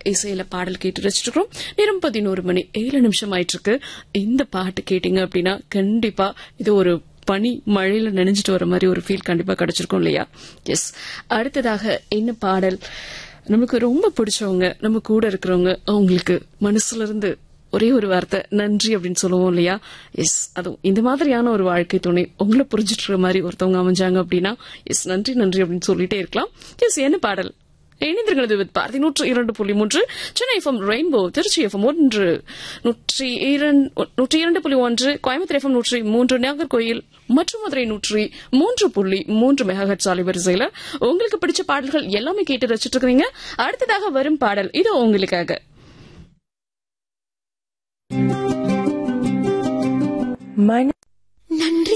இசையில பாடல் கேட்டு ரசிச்சிருக்கிறோம் நேரம் பதினோரு மணி ஏழு நிமிஷம் ஆயிட்டு இருக்கு இந்த பாட்டு கேட்டீங்க அப்படின்னா கண்டிப்பா இது ஒரு பனி மழையில நனைஞ்சிட்டு வர மாதிரி ஒரு ஃபீல் கண்டிப்பா கிடைச்சிருக்கும் இல்லையா எஸ் அடுத்ததாக என்ன பாடல் நமக்கு ரொம்ப பிடிச்சவங்க நம்ம கூட இருக்கிறவங்க அவங்களுக்கு மனசுல இருந்து ஒரே ஒரு வார்த்தை நன்றி அப்படின்னு சொல்லுவோம் இல்லையா எஸ் அதுவும் இந்த மாதிரியான ஒரு வாழ்க்கை துணை உங்களை புரிஞ்சிட்டு மாதிரி ஒருத்தவங்க அமைஞ்சாங்க அப்படின்னா எஸ் நன்றி நன்றி அப்படின்னு சொல்லிட்டே இருக்கலாம் எஸ் என்ன பாடல் இணைந்திருக்கிறது வித் பாரதி நூற்று இரண்டு புள்ளி மூன்று Chennai FM rainbow Trichy FM ஒன்று நூற்றி இரண்டு நூற்றி இரண்டு புள்ளி ஒன்று கோயம்புத்தூர் எஃப்எம் நூற்றி மூன்று நாகர்கோயில் மற்றும் மதுரை நூற்றி மூன்று புள்ளி மூன்று மெகாஹட் சாலை வரிசையில உங்களுக்கு பிடிச்ச பாடல்கள் எல்லாமே கேட்டு ரசிச்சிட்டு இருக்கிறீங்க அடுத்ததாக வரும் பாடல் இது உங்களுக்காக மன நன்றி